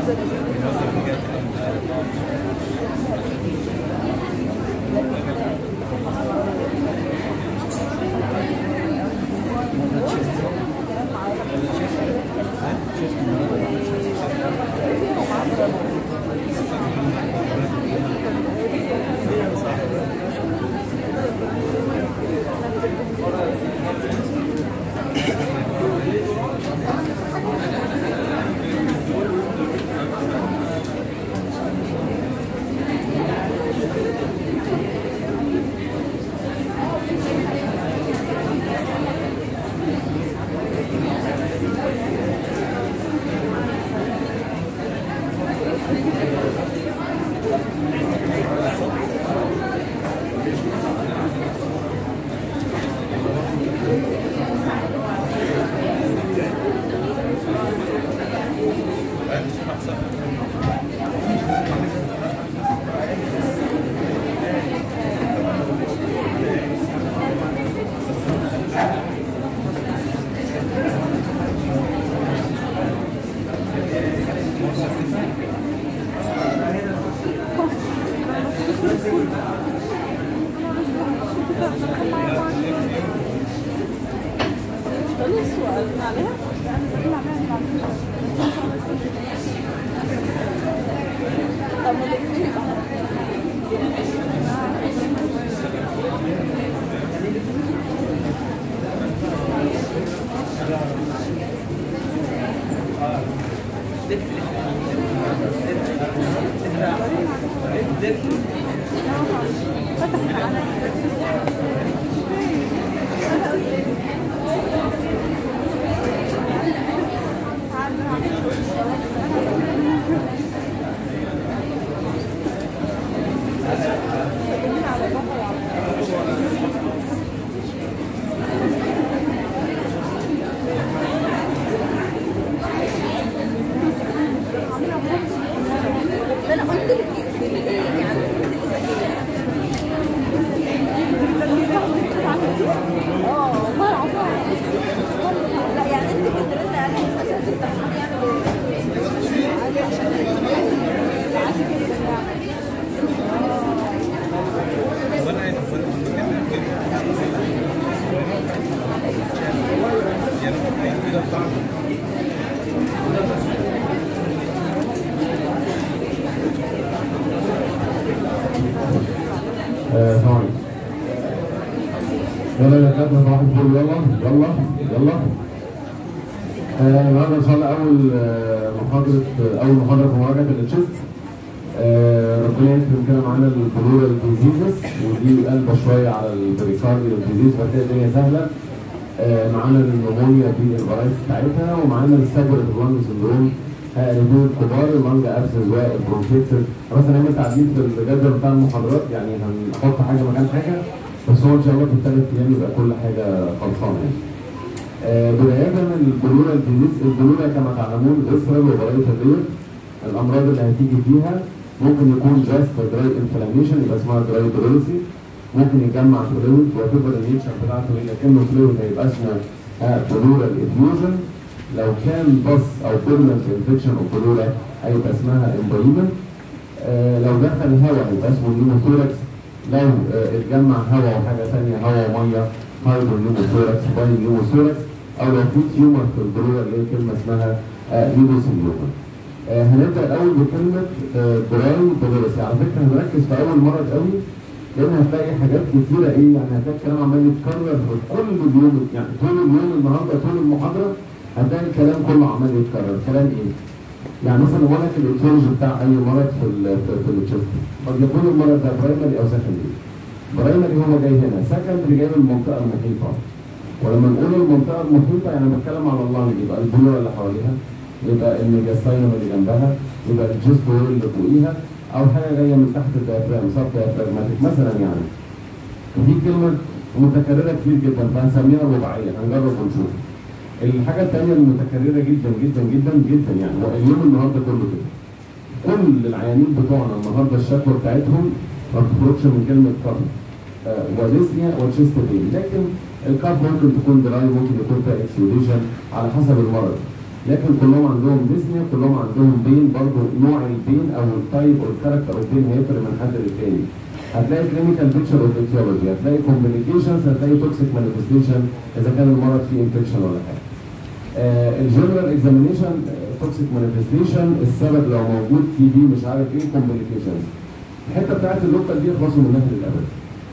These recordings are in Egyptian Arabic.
انا قلت لك يعني اه والله العظيم لا يعني انت كنت لسه قاعده اساس التحميل يعني آه، ثواني يلا يا كابتن صباح الفل يلا يلا يلا آه، النهارده ان شاء الله اول آه، محاضره اول محاضره في مراجعه التشيست آه، ربنا يكرم كده معانا البلورال ديزيزز ودي قلبه شويه على البريكارديال ديزيز فهتلاقي الدنيا سهله آه، معانا النمونيا دي الفرايتس بتاعتها ومعانا السابورت لانج سندروم الاثنين الكبار اللانج ابسس والبرونكيتس خلاص هنعمل تعديل في الجدول بتاع المحاضرات يعني هنحط حاجه مكان حاجه بس هو ان شاء الله في الثلاث ايام يبقى كل حاجه خلصانه يعني. آه، بداية من البلورال ديزيز البلورا كما تعلمون اسرل وبراية الليل الامراض اللي هتيجي فيها ممكن يكون جاست دراي انفلاميشن يبقى اسمها دراي برولسي ممكن يجمع فلويد وتبقى النيتشر بتاعته هي كانه فلويد هيبقى اسمه بلورال افيوجن لو كان بص او بيرمنت انفكشن اوف بلورا هيبقى اسمها امبوليمنت آه لو دخل هواء يبقى اسمه نيموثوركس لو آه اتجمع هواء وحاجه ثانيه هواء وميه هايبر نيموثوركس باين نيموثوركس او لو في تيومر في البلورا اللي هي كلمه اسمها آه نيموسيليوما آه هنبدا الاول بكلمه آه براي بلورسي على فكره هنركز في اول مرض قوي لان هتلاقي حاجات كتيره ايه يعني هتلاقي الكلام عمال يتكرر في كل اليوم يعني طول اليوم النهارده طول المحاضره هتلاقي الكلام كله عمال يتكرر كلام ايه؟ يعني مثلا بقول لك الايتيولوجي بتاع اي مرض في ال في, في التشست قد يكون المرض ده برايمري او سكندري برايمري هو جاي هنا سكندري جاي من المنطقه المحيطه ولما نقول المنطقه المحيطه يعني بنتكلم على اللانج يبقى البلوره اللي حواليها يبقى الميجاستاينم اللي جنبها يبقى الجست وول اللي فوقيها او حاجه جايه من تحت الديافرام سب ديافراجماتيك مثلا يعني ودي كلمه متكرره كتير جدا فهنسميها رباعيه هنجرب ونشوف الحاجه الثانيه المتكرره جدا جدا جدا جدا يعني هو اليوم النهارده كله كده كل العيانين بتوعنا النهارده الشكوى بتاعتهم ما بتخرجش من كلمه كف آه وديسنيا وتشيست بين لكن الكف ممكن تكون دراي ممكن يكون فيها اكسيوديشن على حسب المرض لكن كلهم عندهم ديسنيا كلهم عندهم بين برضه نوع البين او التايب او الكاركتر اوف بين هيفرق من حد للتاني هتلاقي كلينيكال بيكتشر اوف ايتيولوجي هتلاقي كومبليكيشنز هتلاقي توكسيك مانيفستيشن اذا كان المرض فيه انفكشن ولا حاجه الجنرال اكزامينيشن توكسيك مانيفستيشن السبب لو موجود تي بي مش عارف ايه كومبليكيشنز الحته بتاعت اللوكال دي يخلصوا منها للابد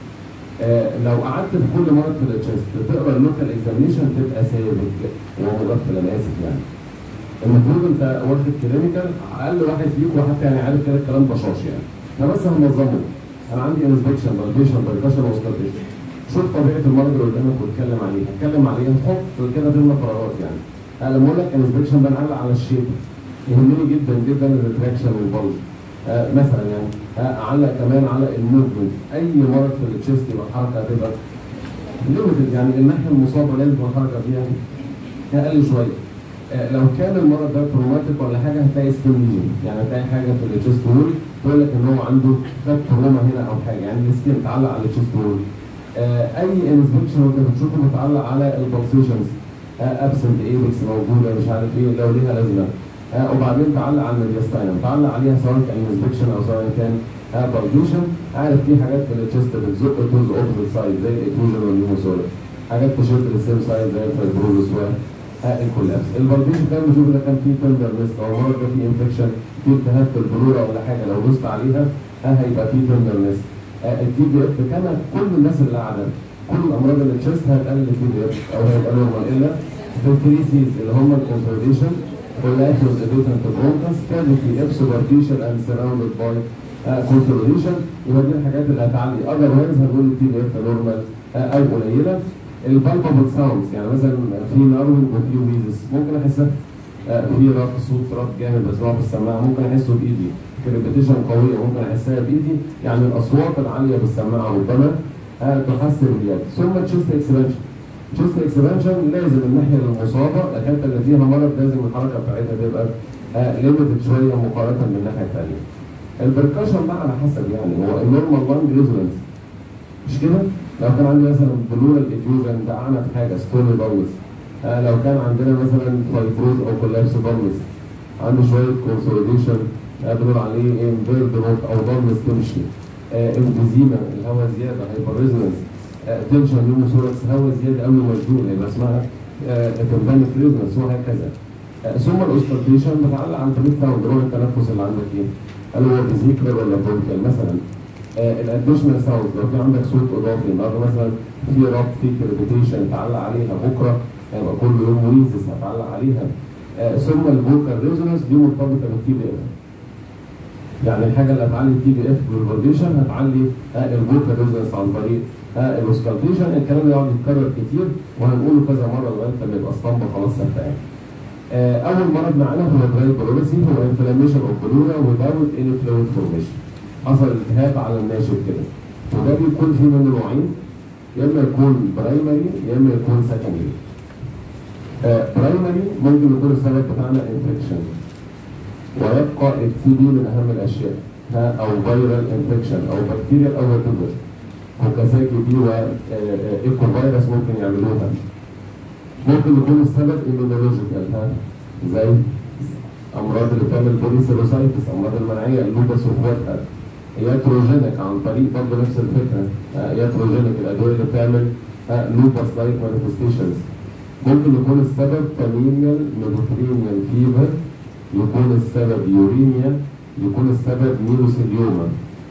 آه لو قعدت في كل مرض في التشست تقرا اللوكال اكزامينيشن تبقى سابق وهو مغفل انا اسف يعني المفروض انت واخد كلينيكال اقل واحد فيكم حتى يعني عارف كده الكلام بشاش يعني انا بس هنظمه انا عندي انسبكشن بالبيشن بالكشن وسكالبيشن شوف طبيعه المرض اللي قدامك واتكلم عليه هتكلم عليه نحط كده ضمن فراغات يعني انا لما اقول لك انسبكشن بنعلق على الشيب يهمني جدا جدا الريتراكشن والبلج آه مثلا يعني آه اعلق كمان على الموفمنت اي مرض في التشيست يبقى الحركه هتبقى ليمتد يعني الناحيه المصابه لازم تبقى الحركه فيها اقل شويه آه لو كان المرض ده تروماتيك ولا حاجه هتلاقي سكين ليجن يعني هتلاقي حاجه في التشيست وول تقول لك ان هو عنده خد تروما هنا او حاجه يعني السكين تعلق على التشيست وول اي انسبكشن انت بتشوفه متعلق على البلسيشنز ابسنت ايبكس موجوده مش عارف ايه لو ليها لازمه آه وبعدين تعلق على الميدياستاينم تعلق عليها سواء كان انسبكشن او سواء كان آه بالجوشن عارف في حاجات في التشست بتزق توز اوبزيت سايد زي الاكلوجن والنيموسوريا حاجات تشد للسيم سايد زي الفايبروزس و آه الكولابس البالجوشن كان بنشوف ده كان فيه تندر ليست او مرض ده فيه انفكشن فيه التهاب في البلوره ولا حاجه لو دوست عليها ها هيبقى فيه تندر ليست التي بي اف كان كل الناس اللي قاعده كل الامراض اللي تشست هتقلل التي بي اف او هيبقى نورمال الا في الكريسيز اللي هم الكونسوليديشن واللاكتوز اديتنت برونكس كان في اف سوبرفيشال اند سراوندد باي كونسوليديشن يبقى دي الحاجات اللي هتعلي اذر وايز هنقول التي بي اف نورمال او قليله البالبابل ساوندز يعني مثلا في ناروينج وفي ويزس ممكن احسها في راب صوت راب جامد بسمعه بالسماعه ممكن احسه بايدي كريبيتيشن قويه ممكن احسها بايدي يعني الاصوات العاليه بالسماعه ربما تحسن اليد ثم تشيست اكسبانشن تشيست اكسبانشن لازم الناحيه المصابه الحته اللي فيها مرض لازم الحركه بتاعتها تبقى ليميتد شويه مقارنه بالناحيه الثانيه. البركشن بقى على حسب يعني هو النورمال لانج ريزونانس مش كده؟ لو كان عندي مثلا بلورال افيوجن دعنا في حاجه ستوني بولس آه لو كان عندنا مثلا فايبروز او كولابس بولس عنده شويه كونسوليديشن آه بنقول عليه انفيرد روت او بولس تمشي آه انفيزيما الهواء زياده هايبر ريزونانس تنشن نيموثوركس هواء زياده قوي مشدود هيبقى اسمها تمبانيك ريزونانس وهكذا ثم الاوسترتيشن بتعلق على البريد ساوند نوع التنفس اللي عندك ايه؟ هل هو فيزيكال ولا برونكيال مثلا الاديشنال ساوند لو في عندك صوت اضافي النهارده مثلا في راب في كريبيتيشن تعلق عليها بكره هيبقى كل يوم ويزس هتعلق عليها آه ثم الفوكال ريزونانس دي مرتبطه بالتي بي اف يعني الحاجه اللي هتعلي التي بي اف بالفاليديشن هتعلي آه الفوكال ريزونانس عن طريق آه الاوسكالتيشن الكلام ده يقعد يتكرر كتير وهنقوله كذا مره لغايه لما يبقى اسطمبه خلاص ثابته آه اول مرض معانا هو دراي بلورسي هو انفلاميشن اوف بلورا without any fluid formation حصل التهاب على الناشف كده وده بيكون فيه منه نوعين يا اما يكون برايمري يا اما يكون سكندري برايمري ممكن يكون السبب بتاعنا انفكشن ويبقى التي بي من اهم الاشياء ها او فيرال انفكشن او بكتيريا او وات وكذاكي بي وايكو فيروس ممكن يعملوها ممكن يكون السبب ايميونولوجيكال ها زي امراض اللي بتعمل بوليسيروسايتس امراض المناعيه اللوبس واخواتها ياتروجينيك عن طريق برضه نفس الفكره ياتروجينيك الادويه اللي بتعمل لوبس لايك مانيفستيشنز ممكن يكون السبب فاميليال ميدوترينيال فيفر يكون السبب يورينيا يكون السبب ميلوسيليوما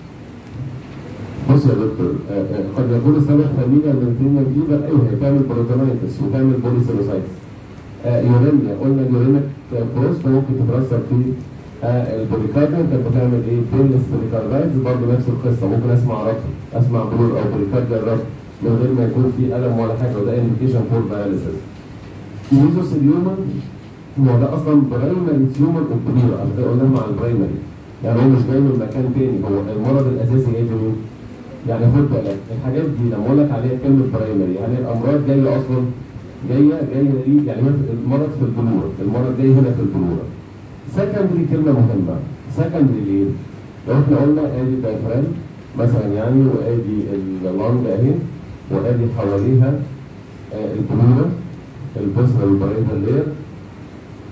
بص يا دكتور قد يكون السبب فاميليال ميدوترينيال فيفر ايوه هي بتعمل بروتونايتس وتعمل بوليسيروسايتس يورينيا قلنا اليورينيك فروست ممكن تترسب في البوليكارديوم كانت بتعمل ايه؟ بينلس بوليكاردايتس برضه نفس القصه ممكن اسمع ربط اسمع بلور او بوليكارديال ربط من غير ما يكون في الم ولا حاجه وده انديكيشن فور داياليسيس. ميزوسيليوما هو ده اصلا برايمري تيومر اوف بلور عشان كده قلنا مع البرايمري يعني هو مش جاي من مكان تاني هو المرض الاساسي جاي منين؟ يعني خد بالك الحاجات دي لما اقول لك عليها كلمه برايمري يعني الامراض جايه اصلا جايه جايه ليه يعني المرض في البلور المرض جاي هنا في البلور سكندري كلمه مهمه سكندري ليه؟ لو احنا قلنا ادي الدايفرام مثلا يعني وادي اللانج اهي وادي حواليها آه البلوره البصره البريده لير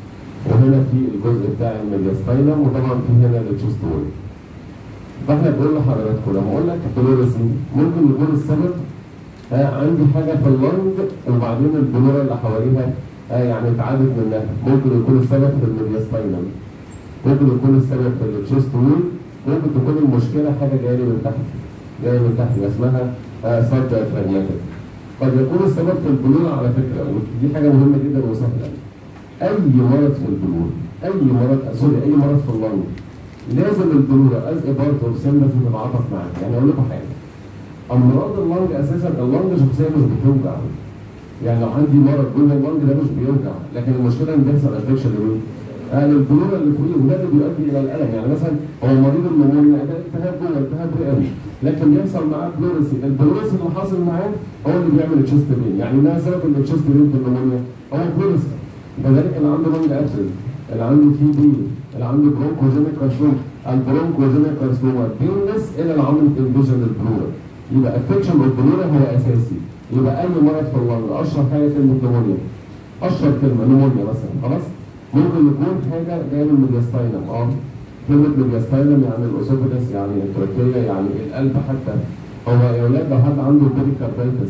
وهنا في الجزء بتاع الميدياستاينم وطبعا في هنا التشيست وول فاحنا بنقول لحضراتكم لما اقول لك بلوريسي ممكن يكون السبب آه عندي حاجه في اللنج وبعدين البلوره اللي حواليها آه يعني اتعادت منها ممكن يكون السبب في الميدياستاينم ممكن يكون السبب في التشيست وول ممكن تكون المشكله حاجه جايه لي من تحت جايه من تحت اسمها آه سب فراجماتيك قد يكون السبب في البلوره على فكره ودي حاجه مهمه جدا وسهله اي مرض في البلور اي مرض سوري اي مرض في اللنج لازم البلوره از بارت اوف سيمباثي تتعاطف معاك يعني اقول لكم حاجه امراض اللنج اساسا اللنج شخصيا مش بتوجع يعني لو عندي مرض جوه اللنج ده مش بيوجع لكن المشكله ان بيحصل انفكشن لمين؟ آه البلوره اللي فوقيه وده اللي بيؤدي الى الالم يعني مثلا هو مريض النمونيا ده التهاب جوه التهاب رئوي لكن بيحصل معاه بلوريسي البلوريسي اللي حاصل معاه هو اللي بيعمل التشيست بين يعني ما سبب التشيست بين في النمونيا هو بلوريسي كذلك اللي عنده لنج ابسس اللي عنده تي بي اللي عنده برونكوجينيك كارسوما البرونكوجينيك كارسوما بيلنس الى اللي عامل انفيجن للبلورا يبقى افكشن بالبلورا هو اساسي يبقى اي مرض في اللنج اشهر حاجه كلمه نمونيا اشهر كلمه نمونيا مثلا خلاص ممكن يكون حاجه جايه من الميدياستاينم اه كلمه ميدياستاينم يعني الاسوفجس يعني التراكيه يعني القلب حتى هو يا اولاد لو حد عنده بيريكاردايتس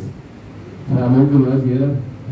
فممكن يؤدي الى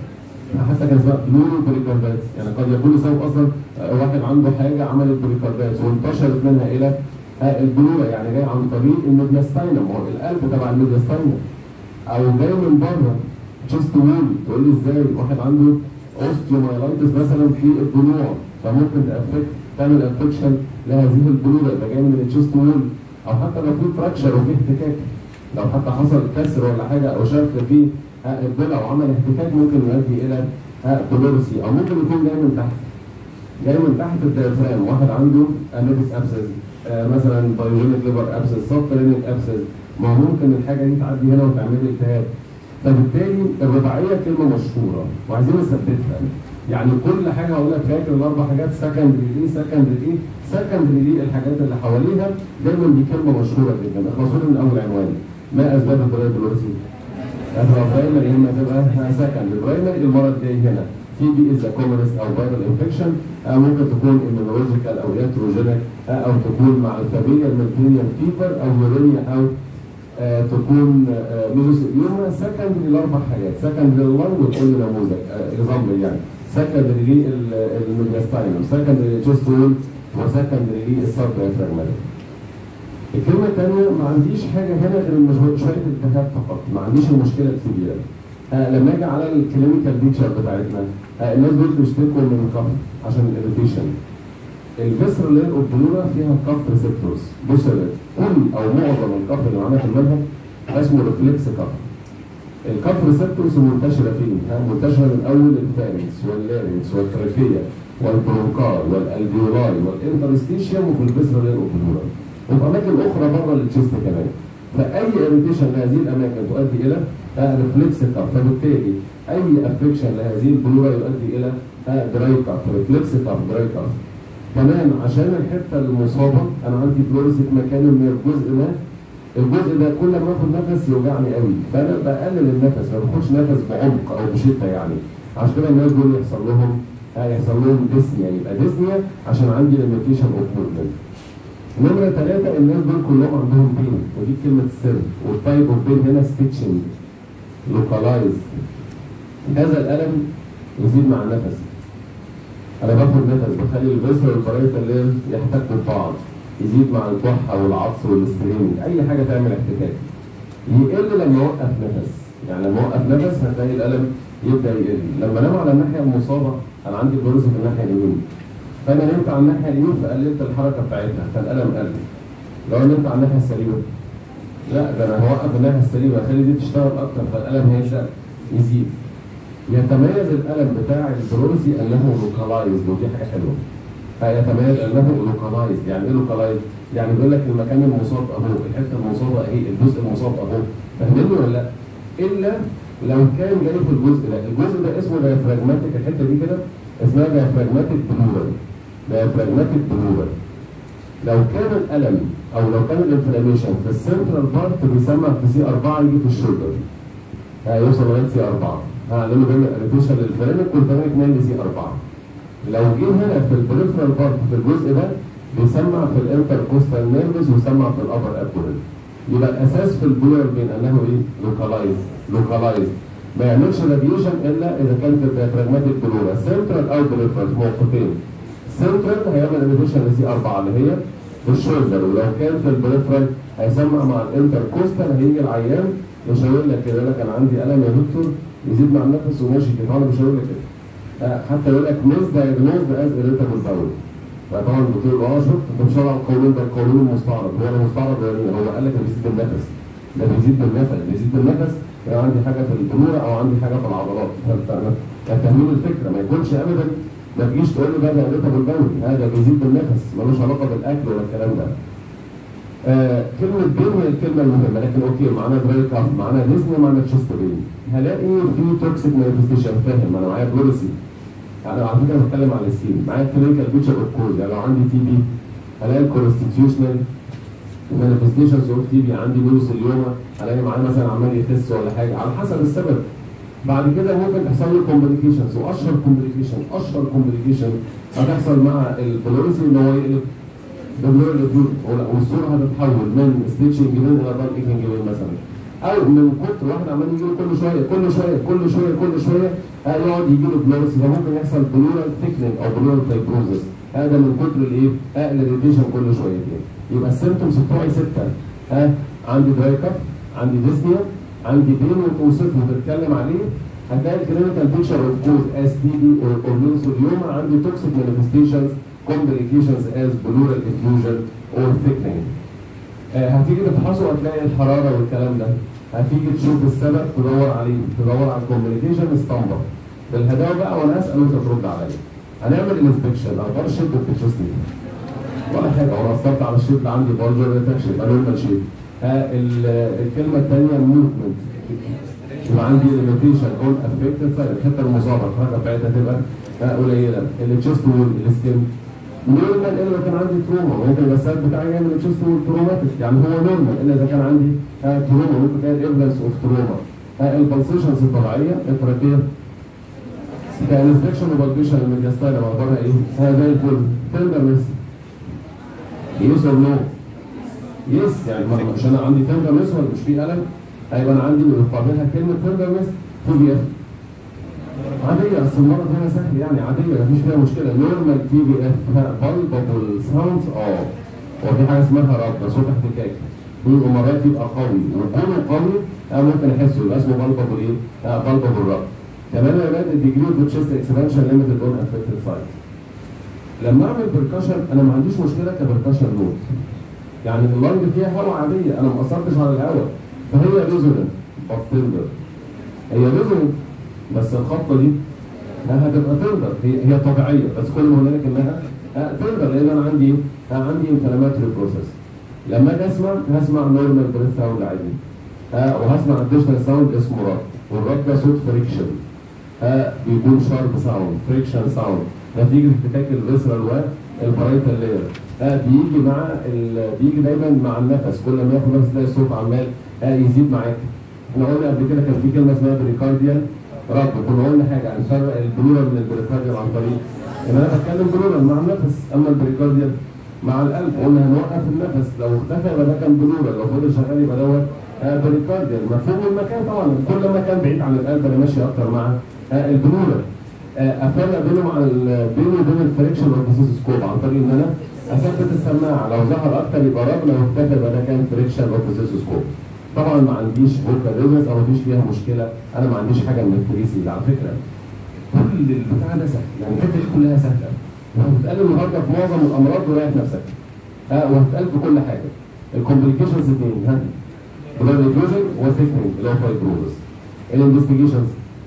حتى كان اسمها نورو بريكاردايتس يعني قد يكون السبب اصلا واحد عنده حاجه عملت بريكاردايتس وانتشرت منها الى البلوره يعني جاي عن طريق الميدياستاينم هو القلب تبع الميدياستاينم او جاي من بره تشيست وول تقول لي ازاي واحد عنده اوستيومايلايتس مثلا في الضلوع فممكن تأفكت تعمل افكشن لهذه البلوره يبقى جاي من التشيست وول او حتى لو في فراكشر وفي احتكاك لو حتى حصل كسر ولا حاجه او شرخ في الضلع وعمل احتكاك ممكن يؤدي الى بلورسي او ممكن يكون جاي من تحت جاي من تحت الديافرام واحد عنده انيبس ابسس آه مثلا بايوجينيك ليبر ابسس سبترينيك ابسس ما هو ممكن الحاجه دي تعدي هنا وتعمل لي التهاب فبالتالي الرباعيه كلمه مشهوره وعايزين نثبتها يعني كل حاجه هقول لك فاكر الاربع حاجات سكندري ليه سكندري ايه سكندري ليه الحاجات اللي حواليها دايما دي كلمه مشهوره جدا اخلصوا لي من اول عنوان ما اسباب البلورسي برايمري اما تبقى سكند برايمري المرض جاي هنا تي بي از كومنست او فيرال انفكشن ممكن تكون immunological او ياتروجينيك او تكون مع الفاميليا الملتينيال فيفر او يورينيا او آه تكون آه ميزوثيليوما سكندري الاربع حاجات سكندري اللنج وتقول لي نموذج اكزامبل يعني سكندري للميدياستاينم سكندري للتشيست وول وسكندري للسب دايفراجماتيك الكلمة الثانية ما عنديش حاجة هنا غير شوية التهاب فقط، ما عنديش المشكلة الكبيرة. آه لما اجي على الكلينيكال بيكتشر بتاعتنا آه الناس دول بيشتكوا من كف عشان الاريتيشن. الفيسر اللي البلورا فيها كف ريسبتورز، بص يا كل او معظم الكف اللي معانا في المنهج اسمه ريفلكس كف. الكف ريسبتورز منتشرة فين؟ منتشرة من اول الفارنكس واللارنكس والتراكية والبرونكار والالفيولاي والانترستيشيوم وفي الفيسر اللي البلورا. وفي اماكن اخرى بره التشيست كمان فاي اريتيشن لهذه الاماكن تؤدي الى ريفلكس كف فبالتالي اي افكشن لهذه البلوره يؤدي الى دراي كف ريفلكس كف دراي كف كمان عشان الحته المصابه انا عندي بلوريسي في مكان من الجزء ده الجزء ده كل ما اخد نفس يوجعني قوي فانا بقلل النفس ما باخدش نفس بعمق او بشده يعني عشان كده الناس دول يحصل لهم هيحصل لهم ديسنيا يبقى ديسنيا عشان عندي ليميتيشن اوف موفمنت نمرة ثلاثة الناس دول كلهم عندهم بين ودي كلمة السر والتايب اوف بين هنا ستيتشنج لوكالايز هذا الألم يزيد مع النفس أنا باخد نفس بخلي الفيسر والبرايتا اللي يحتكوا ببعض يزيد مع الكحة والعطس والسترينج أي حاجة تعمل احتكاك يقل لما أوقف نفس يعني لما أوقف نفس هتلاقي الألم يبدأ يقل لما أنام على الناحية المصابة أنا عندي بروز في الناحية اليمين فانا نمت على الناحيه اليمين فقللت الحركه بتاعتها فالالم قل لو نمت على الناحيه السليمه لا ده انا هوقف الناحيه السليمه اخلي دي تشتغل اكتر فالالم هيبدا يزيد يتميز الالم بتاع البروزي انه لوكالايز ودي حاجه حلوه فيتميز انه لوكالايز يعني ايه لوكالايز؟ يعني بيقول لك المكان المصاب اهو الحته المصابه اهي الجزء المصاب اهو فاهمني ولا لا؟ الا لو كان جاي في الجزء ده الجزء ده اسمه دايفراجماتيك الحته دي كده اسمها دايفراجماتيك بلورال دايفراجماتيك بلورال لو كان الالم او لو كان الانفلاميشن في السنترال بارت بيسمى في سي 4 يجي في الشولدر هيوصل لغايه سي 4 هنعمل له بين الريتيشن للفرينك والفرينك مايل سي 4 لو جه هنا في البريفرال بارت في الجزء ده بيسمع في الانتركوستال نيرفز ويسمع في الابر ابدومين يبقى الاساس في البلورال بين انه ايه؟ لوكالايز لوكالايز ما يعملش راديشن الا اذا كان في الديافراجماتيك بلورا سنترال او بريفرال في موقفين سنترال هيعمل انيبيشن لسي 4 اللي هي في الشولدر ولو كان في البريفرال هيسمع مع الانتركوستال هيجي العيان مش هيقول لك كده يقول لك انا عندي الم يا دكتور يزيد مع النفس وماشي كده انا مش هقول لك كده آه، حتى يقول لك ميز دايجنوزد از اريتابل باول فطبعا الدكتور اه شفت انت مش على القولون ده القولون المستعرض هو المستعرض ولا مين؟ هو قال لك ده بيزيد بالنفس ده بيزيد بالنفس بيزيد بالنفس يعني عندي حاجه في البلوره او عندي حاجه في العضلات فانت فاهمين الفكره ما يكونش ابدا ما تجيش تقول لي ده ده اريتابل باول هذا بيزيد بالنفس ملوش علاقه بالاكل ولا الكلام ده آه كلمة بين هي الكلمة المهمة لكن اوكي معانا دراي كاف معانا ديزني معانا تشيست بين هلاقي في توكسيك مانيفستيشن فاهم انا معايا بلورسي يعني على فكرة بتكلم على السين معايا كلينيكال بيتشر اوف كوز يعني لو عندي تي بي هلاقي الكونستيتيوشنال مانيفستيشنز اوف تي بي عندي ميوسيليوما هلاقي معايا مثلا عمال يخس ولا حاجة على حسب السبب بعد كده ممكن تحصل له كومبليكيشنز واشهر كومبليكيشن اشهر كومبليكيشن هتحصل مع البلورسي ان هو يقلب بلور الفيو والصوره هتتحول من ستيتشنج جبين الى دارك جبين مثلا او من كتر واحد عمال يجي له كل شويه كل شويه كل شويه كل شويه آه، يقعد يجي له بلورس فممكن يحصل بلورال ثيكنينج او بلورال فايبروزس هذا من كتر الايه؟ آه الريديشن كل شويتين يبقى السيمتومز بتوعي سته ها عندي دراي كف عندي ديسنيا عندي بين وتوصفه وتتكلم عليه هتلاقي الكلينيكال بيكتشر اوف كوز اس تي دي اور مينسوليوما عندي توكسيك مانيفستيشنز complications as pleural effusion or thickening. آه هتيجي تفحصه هتلاقي الحراره والكلام ده. هتيجي تشوف السبب تدور عليه تدور على الكومبليكيشن استنبط. بالهداوه بقى وانا اسال وانت ترد عليا. هنعمل انسبكشن اخبار الشيب والتشست ولا حاجه وانا اثرت على الشيب اللي عندي بولجر ريتكشن يبقى نورمال شيب. آه الكلمه الثانيه موفمنت يبقى عندي ليميتيشن اون افكتد سايد الحته المصابه الحركه بتاعتها تبقى آه قليله التشست والسكين نورمال الا لو كان عندي تروما ممكن الغسال بتاعي يعمل تشيست تروماتيك يعني هو نورمال الا اذا كان عندي آه تروما ممكن تلاقي ايفيدنس اوف تروما آه البلسيشنز الطبيعيه التراكيه كانسبكشن وبالبيشن الميدياستايل اخبارها ايه؟ آه زي الفل تندرنس يس اور نو يس يعني ما- مش انا عندي تندرنس ولا مش في الم هيبقى انا عندي مقابلها كلمه تندرنس فوبيا عادية أصل المرض هنا سهل يعني عادية مفيش فيها مشكلة نورمال تي في اف بالبابل ساوندز اه هو في حاجة اسمها ربط صوت احتكاك ومرات يبقى قوي وكونه قوي أنا ممكن أحسه يبقى اسمه بالبابل إيه؟ آه بالبابل ربط كمان يا ولاد الديجري اوف تشيست اكسبانشن ليميتد اون افكتد سايت لما اعمل بركشن انا ما عنديش مشكله كبركشن نوت يعني اللنج فيها هواء عاديه انا ما اثرتش على الهواء فهي ريزوننت بتندر هي ريزوننت بس الخطه دي لا هتبقى تندر هي هي طبيعيه بس كل ما هنالك انها آه، تندر لان انا عندي إيه؟ آه، عندي انفلاماتوري بروسيس لما اجي اسمع هسمع نورمال بريث ساوند عادي آه، وهسمع اديشنال ساوند اسمه رد والرد ده صوت فريكشن آه، بيكون شارب ساوند فريكشن ساوند نتيجه احتكاك الفيسرال والبرايتال لاير آه بيجي مع ال... بيجي دايما مع النفس كل ما ياخد نفس تلاقي الصوت عمال آه يزيد معاك احنا قلنا قبل كده كان في كلمه اسمها بريكارديال رب كنا قلنا حاجه عن فرق البلورال من البريكارديال عن طريق ان انا بتكلم بلورال مع النفس اما البريكارديال مع القلب قلنا هنوقف النفس لو اختفى يبقى ده كان بلورال لو فضل شغال يبقى دوت آه بريكارديال مفهوم المكان طبعا كل ما كان بعيد عن القلب انا ماشي اكتر مع آه البلورال آه افرق بينه مع ال- بينه وبين الفريكشن اوف عن طريق ان انا اثبت السماعه لو ظهر اكتر يبقى رب لو اختفى يبقى ده كان فريكشن اوف طبعا ما عنديش فوكال ريزنس او ما فيش فيها مشكله انا ما عنديش حاجه من الفريسي على فكره كل البتاع ده سهل يعني الحته دي كلها سهله وهتتقال النهارده في معظم الامراض ورايح نفسك ها وهتتقال في كل حاجه الكومبليكيشنز اثنين ها بلاد انفيوجن وثيكنينج اللي هو فايبروزس الانفستيجيشنز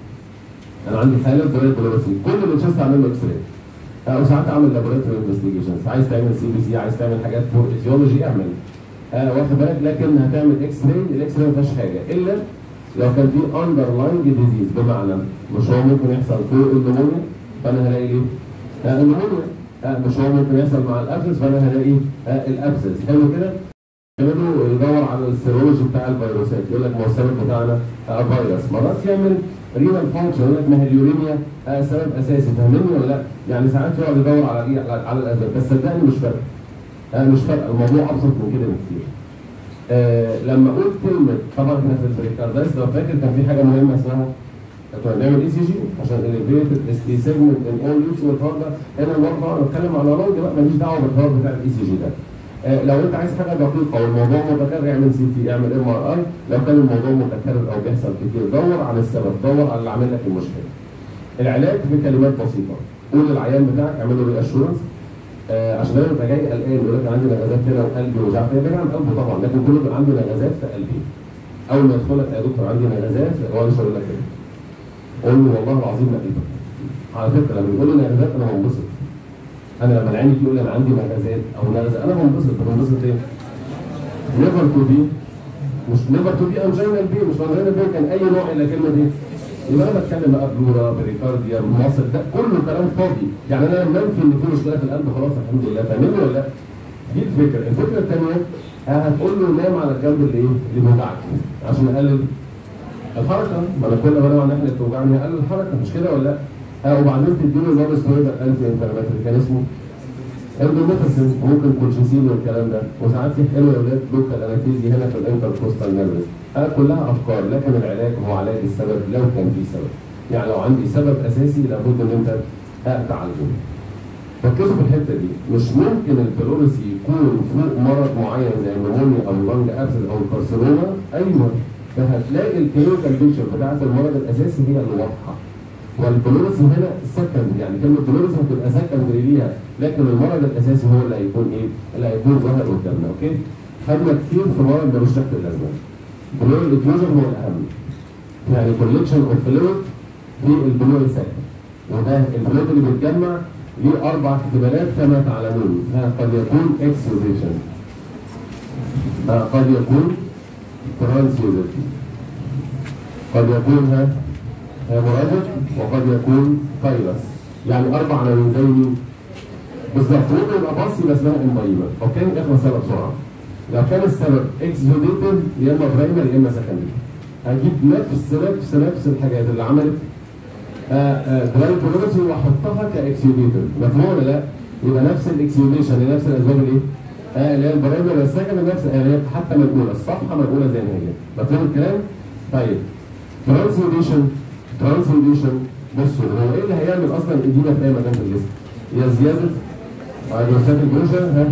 انا عندي حاله بلاد بلورسي كل اللي تشست اعمل له اكس راي وساعات اعمل لابوراتوري انفستيجيشنز عايز تعمل سي بي سي عايز تعمل حاجات فور فيزيولوجي اعمل آه واخد بالك لكن هتعمل اكس راي الاكس راي ما فيهاش حاجه الا لو كان في اندرلاينج ديزيز بمعنى مش هو ممكن يحصل فوق النمونيا فانا هلاقي ايه؟ آه النمونيا آه مش هو ممكن يحصل مع الابسس فانا هلاقي آه الابسس حلو كده؟ يعملوا يدور على السيرولوجي بتاع الفيروسات يقول لك ما هو السبب بتاعنا آه فيروس مرات يعمل رينال فانكشن يقول لك ما هي اليوريميا آه سبب اساسي فاهمني ولا لا؟ يعني ساعات يقعد يدور على ايه على, على الاسباب بس صدقني مش فارقه آه مش فارقه الموضوع ابسط من كده بكتير. آه لما اقول كلمه طبعا احنا في البريكاردايس لو فاكر كان في حاجه مهمه اسمها كنا بنعمل اي سي جي عشان الاليفيتد اس اي سيجمنت ان اول يوز والحوار ده هنا برضه انا بتكلم على لونج بقى ماليش دعوه بالحوار بتاع الاي سي جي ده. آه لو انت عايز حاجه دقيقه والموضوع متكرر اعمل سي تي اعمل ام ار اي لو كان الموضوع متكرر او بيحصل كتير دور على السبب دور على اللي عامل لك المشكله. العلاج بكلمات بسيطه قول للعيان بتاعك اعمل له ري اشورنس آه عشان انا ببقى جاي قلقان يقول لك انا عندي نغزات هنا وقلبي ومش عارف ايه بعيد عن قلبه طبعا لكن كله بيبقى عنده نغزات في قلبي. اول ما يدخل لك يا دكتور عندي نغزات هو مش هقول لك كده. قول له والله العظيم ما قلبك. على فكره لما بيقول لي نغزات انا بنبسط. انا لما العين يجي يقول لي انا عندي نغزات او نغزه انا بنبسط بنبسط ايه؟ نيفر تو بي مش نيفر تو بي انجينال بي مش انجينال بي كان اي نوع الا كلمه دي يبقى انا بتكلم بقى بلورا بريكارديا مصر ده كله كلام فاضي يعني انا لما انفي ان في مشكله في القلب خلاص الحمد لله فاهمني ولا لا؟ دي الفكره الفكره الثانيه هتقول له نام على الجنب اللي ايه؟ اللي بيوجعك عشان اقلل الحركه ما انا كل ما انام على الناحيه اللي بتوجعني اقلل الحركه مش كده ولا لا؟ آه وبعدين تديله نظام سترويد انتي انفلاماتوري كان اسمه اندوميتاسين ممكن كولشيسين والكلام ده وساعات في حلو يا ولاد لوكال انستيزي هنا في الانتركوستال نيرفس آه كلها افكار لكن العلاج هو علاج السبب لو كان في سبب يعني لو عندي سبب اساسي لابد ان انت آه تعالجه ركزوا في الحته دي مش ممكن البلوريسي يكون فوق مرض معين زي النمونيا او اللنج ابسس او الكارسينوما ايوه فهتلاقي الكلينيكال بيكشر بتاعت المرض الاساسي هي اللي واضحه والبلوريسي هنا سكند يعني كلمه بلوريسي هتبقى سكندري ليها لكن المرض الاساسي هو اللي هيكون ايه؟ اللي هيكون ظاهر قدامنا اوكي؟ خدنا كتير في مرض ملوش شكل لازمه. بلوري افيوجن هو الاهم. يعني كوليكشن اوف فلويد في البلوري ساكن. وده الفلويد اللي بيتجمع ليه اربع احتمالات كما تعلمون قد يكون اكسوديشن قد يكون ترانسيوديشن قد يكون ها هيموراجيك وقد يكون فيروس يعني اربع عناوين زي مين؟ بالظبط ممكن يبقى باص يبقى اسمها امبايمر اوكي اخلص سبب بسرعه لو كان السبب اكسوديتيف يا اما برايمر يا اما سكندري هجيب نفس نفس نفس الحاجات اللي عملت درايف بروجرسي واحطها كاكسيوديتور مفهوم ولا لا؟ يبقى نفس الاكسيوديشن لنفس الاسباب الايه؟ آه اللي هي البرايمر والسكند نفس يعني حتى منقوله الصفحه منقوله زي ما هي مفهوم الكلام؟ طيب ترانسيوديشن ترانسيوديشن بصوا هو ايه اللي هيعمل اصلا اديمه في اي مكان في الجسم؟ يا زياده هيدروستاتيك بريشر ها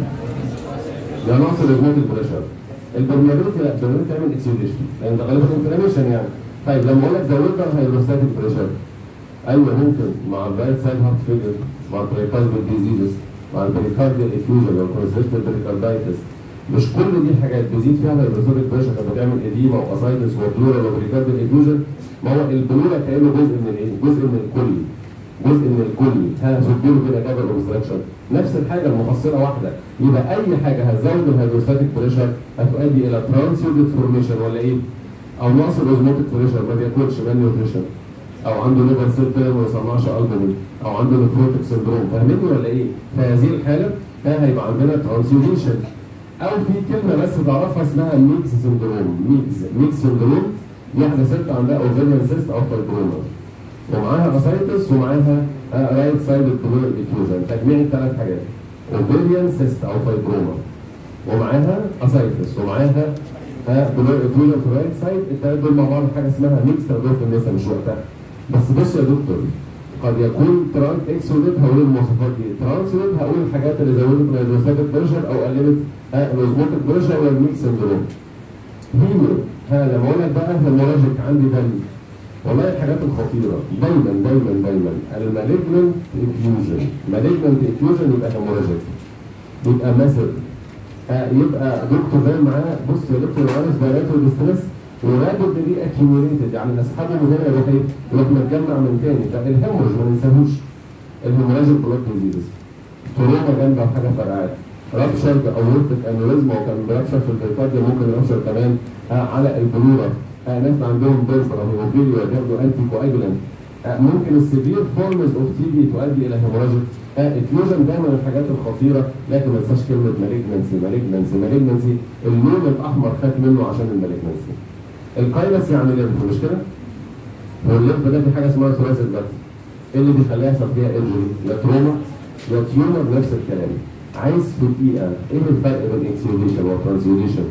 يا نقص الهرمونات بريشر البرميابيلتي لا البرميابيلتي تعمل اكسيوديشن لان ده غالبا انفلاميشن يعني طيب لما اقول لك زودت الهيدروستاتيك بريشر ايوه ممكن مع الرايت سايد هارت فيلر مع البريكارديال ديزيزز مع البريكارديال افيوجن او كونستريكتيف بريكاردايتس مش كل دي حاجات بيزيد فيها الهيدروستاتيك بريشر كانت بتعمل اديما واسايتس وبلورال وبريكارديال افيوجن ما هو البلورا كانه جزء من الايه؟ جزء من الكل جزء من الكل ها سبيرو كده جابر اوبستراكشن نفس الحاجه المحصله واحده يبقى اي حاجه هتزود الهيدروستاتيك بريشر هتؤدي الى ترانسيوديت فورميشن ولا ايه؟ او نقص الاوزموتيك بريشر ما بياكلش مان نيوتريشن او عنده ليفر سيل فيلر ما يصنعش البومين او عنده نفروتيك سندروم فاهمني ولا ايه؟ في هذه الحاله ها هيبقى عندنا ترانسيوديشن او في كلمه بس تعرفها اسمها ميكس سندروم ميكس ميكس سندروم دي واحده ست عندها اوفيريان سيست او فايبروما ومعاها اسايتس ومعاها رايت سايد بلور افيوجن تجميع الثلاث حاجات اوفيريان سيست او فايبروما ومعاها اسايتس ومعاها بلور افيوجن في الرايت سايد الثلاث دول مع بعض حاجه اسمها ميكس تردد في النساء مش وقتها بس بص يا دكتور قد يكون تران اكسوديت هقول المواصفات دي ترانسوديت هقول الحاجات اللي زودت الهيدروستاتيك بريشر او قللت الاوزموتيك بريشر والميكس سندروم هيمو ها لما اقول لك بقى هيموراجيك عندي دم والله الحاجات الخطيره دايما دايما دايما المالجنت افيوجن مالجنت افيوجن يبقى هيموراجيك يبقى ماسل آه يبقى دكتور باين معاه بص يا دكتور معاه سبيراتو ديستريس ورابد دي اكيوميليتد يعني اسحبه من هنا يروح ايه؟ يروح متجمع من تاني فالهيمورج ما ننساهوش الهيموراجيك بلاد ديزيز تروما جامده وحاجه فرقعت رابشر اورتك انوريزم وكان بيرابشر في البريكارديا ممكن يرابشر كمان آه على البلوره آه ناس عندهم بيرفر او هيموفيليا بياخدوا انتي كواجولانت آه ممكن السيفير فورمز اوف تي بي تؤدي الى هيموراجيك افيوجن ده من الحاجات الخطيره لكن ما تنساش كلمه مالجنسي مالجنسي مالجنسي اللون الاحمر خاف منه عشان المالجنسي الكايلس يعني ليمف مش كده؟ والليمف ده في حاجه اسمها ثلاثي البث ايه اللي بيخليها يحصل فيها انجري؟ لا تروما لا تيومر نفس الكلام عايز في دقيقه ايه الفرق بين اكسيوديشن وترانسيوديشن؟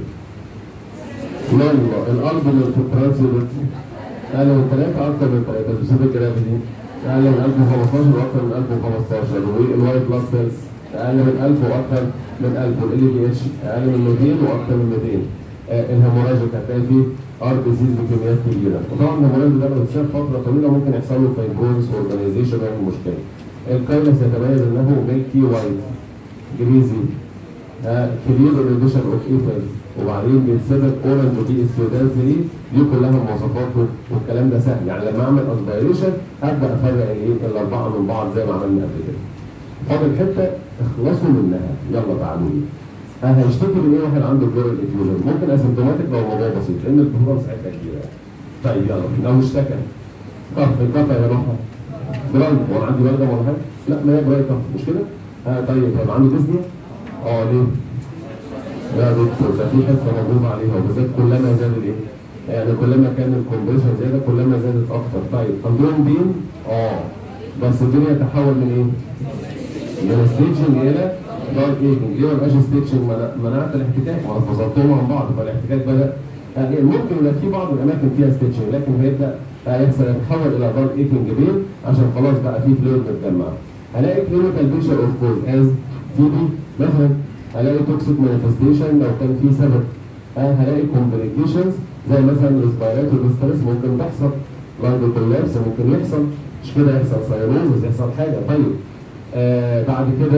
يلا القلب اللي في الترانسيوديشن اقل من ثلاثه اكتر من ثلاثه سبيسيفيك جرافيتي اقل من 1015 واكتر من 1015 والوايت بلاد سيلز اقل من 1000 واكتر من 1000 والال دي اتش اقل من 200 واكتر من 200 آه، الهيموراجيك هتلاقي فيه ار ديزيز بكميات كبيره وطبعا الهيموراجيك ده لو اتساب فتره طويله ممكن يحصل له فايبروز اورجانيزيشن ويعمل مشكله الكايلس يتميز انه ميلكي وايت جريزي كبير ريديشن اوف ايثر وبعدين بيتسبب اورنج ودي السودان دي دي كلها مواصفاته والكلام ده سهل يعني لما اعمل اسبيريشن ابدا افرق الايه الاربعه من بعض زي ما عملنا قبل كده فاضل حته اخلصوا منها يلا تعالوا لي ها هيشتكي من ايه واحد عنده بلورال افيوجن ممكن اسيمتوماتيك لو الموضوع بسيط لان البلورال ساعتها كبيره طيب يلا لو اشتكى كف الكف يا جماعه برايت هو عندي بلغم ولا حاجه؟ لا ما هي برايت كف مش كده؟ ها طيب طب عنده ديزني؟ اه ليه؟ لا دكتور ده في حته مضروب عليها وبالذات كلما زاد الايه؟ يعني كلما كان الكومبريشن زياده كلما زادت اكتر طيب عندهم بين؟ اه بس الدنيا تحول من ايه؟ من ستيتشنج الى دارك ايجنج ليه ما بقاش ستيتشنج منعت الاحتكاك ما انا فصلتهم عن بعض فالاحتكاك بدا يعني ممكن يبقى في بعض الاماكن فيها ستيتشنج لكن هيبدا هيحصل يتحول الى دارك ايجنج بين عشان خلاص بقى في فلويد متجمع هلاقي كلينيكال بيشر اوف كوز از تي بي مثلا هلاقي توكسيك مانيفستيشن لو كان في سبب آه هلاقي كومبليكيشنز زي مثلا ريسبيراتوري ستريس ممكن تحصل لاند كولابس ممكن يحصل مش كده يحصل سايروزس يحصل حاجه طيب آه بعد كده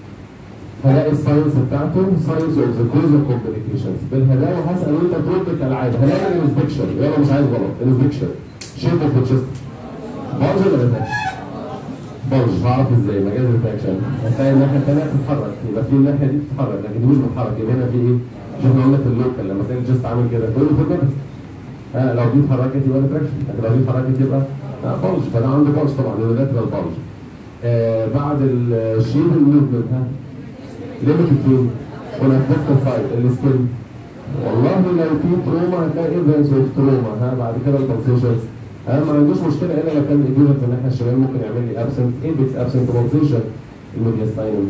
هلاقي الساينس بتاعته ساينس اوف ذا كوز اوف كومبليكيشنز بالهداوه هسال وانت ترد كالعاده هلاقي انسبكشن يلا مش عايز غلط انسبكشن شيب اوف ذا تشست بلج ولا ريتاكشن؟ بلج هعرف ازاي مجال ريتاكشن هتلاقي الناحيه الثانيه بتتحرك يبقى في الناحيه دي بتتحرك لكن دي مش بتتحرك يبقى هنا في ايه؟ مش احنا قلنا في اللوكال لما تلاقي الجست عامل كده تقول له خد نفس ها لو دي اتحركت يبقى ريتراكشن لكن لو دي اتحركت يبقى لا بلج فده عنده بلج طبعا يونيلاترال بلج آه بعد الشيب الموفمنت ها ليميتد فين؟ ونفذت فايت السكيل والله لو في تروما هتلاقي ايفنس اوف تروما ها بعد كده البلسيشنز ها ما عندوش مشكله الا لو كان ايفنت في الناحيه الشمال ممكن يعمل لي ابسنت ايبكس ابسنت بلسيشن الميدياستاينم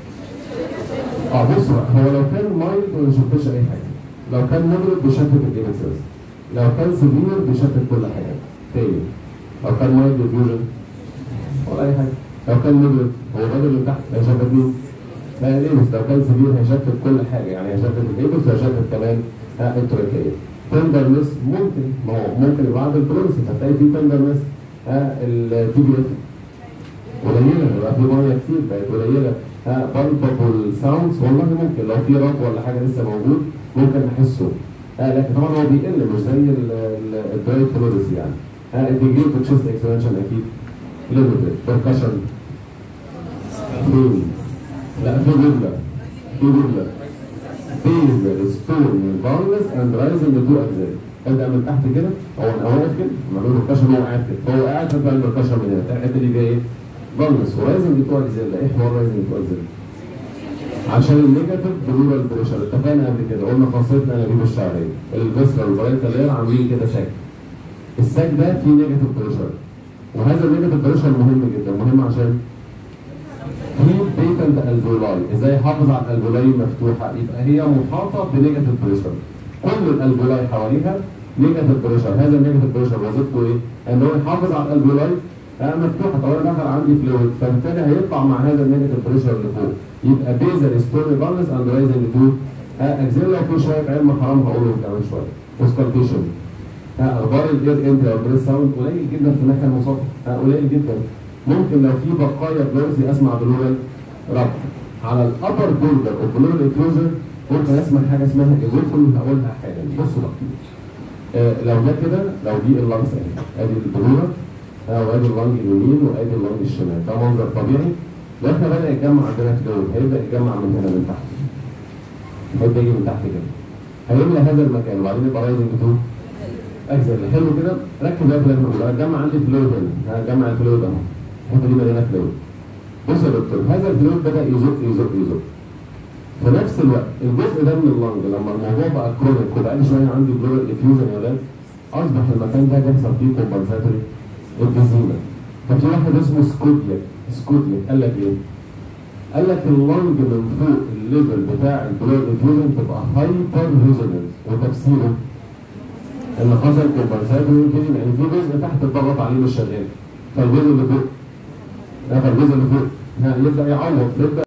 اه بص بقى هو لو كان مايلد ما بيشوفش اي حاجه لو كان مودريت بيشتت الايبكسز لو كان سيفير بيشتت كل حاجه تاني لو كان مايلد ديفيوجن ولا اي حاجه لو كان مودريت هو الراجل اللي تحت هيشتت مين؟ لا الايبكس لو كان سيفير هيشتت كل حاجه يعني هيشتت الايبكس وهيشتت كمان ها التراكيه تندرنس ممكن ما هو ممكن يبقى عند البرونس هتلاقي في تندرنس ها التي بي اف قليله يبقى في ميه كتير بقت قليله ها بالبابل ساوندز والله ممكن لو في راب ولا حاجه لسه موجود ممكن نحسه ها لكن طبعا هو بيقل مش زي الدايت بلوريس يعني ها الديجري في تشيست اكسبانشن اكيد ليميتد بركشن فين لا في جمله في جمله بيز ستون بارلس اند رايزنج تو اجزاء ابدا من تحت كده هو انا واقف كده معمول بركشن هو قاعد كده هو قاعد فتبقى البركشن من هنا الحته دي جايه ايه؟ بارلس ورايزنج تو اجزاء ايه حوار رايزنج تو اجزاء عشان النيجاتيف بلورال بريشر اتفقنا قبل كده قلنا خاصيتنا انابيب الشعريه الفيسرال والبرايتا لير عاملين كده ساك الساك ده فيه نيجاتيف بريشر وهذا النيجاتيف بريشر مهم جدا مهم عشان في بيتنت الفولاي ازاي احافظ على الالفولاي مفتوحه يبقى هي محاطه بنيجاتيف بريشر كل الالفولاي حواليها نيجاتيف بريشر هذا النيجاتيف بريشر وظيفته ايه؟ ان هو يحافظ على الالفولاي آه مفتوحه طبعا دخل عندي فلويد فبالتالي هيطلع مع هذا النيجاتيف بريشر اللي فوق يبقى بيزل ستوري بالانس اند رايزنج تو اكزيلا وفي شويه علم حرام هقوله كمان شويه وسكالبيشن اخبار الاير انت او البريس ساوند قليل جدا في الناحيه المصابه قليل جدا ممكن لو في بقايا بلورسي اسمع بلورال ربط على الابر بوردر اوف بلورال افيوجن ممكن اسمع حاجه اسمها ايزوفون هقولها حالا بصوا بقى آه لو ده كده لو دي اللانس اهي ادي البلوره آه وادي اللانج اليمين وادي اللانج الشمال ده منظر طبيعي لو احنا بدا يتجمع عندنا فلويد هيبدا يتجمع من هنا من تحت هيبدا يجي من تحت كده هيملى هذا المكان وبعدين يبقى رايزنج تو اجزاء حلو كده ركز بقى في اللي انا هتجمع عندي فلويد هنا هجمع الفلويد اهو الحته دي مليانه فلويد بص يا دكتور هذا الفلويد بدا يزق يزق يزق في نفس الوقت الجزء ده من اللنج لما الموضوع بقى كرونيك وبقى لي شويه عندي بلورال افيوجن يا ولاد اصبح المكان ده بيحصل فيه كومبنساتوري ابيزيما ففي واحد اسمه سكوديا سكوديا قال لك ايه؟ قال لك اللنج من فوق الليفل بتاع البلاد افيوجن تبقى هايبر ريزونانس وتفسيره ان حصل كومبنساتوري ابيزيما يعني في جزء تحت الضغط عليه مش شغال فالجزء اللي فوق ده فالجزء اللي فوق ها، يبدا يعوض فيبدا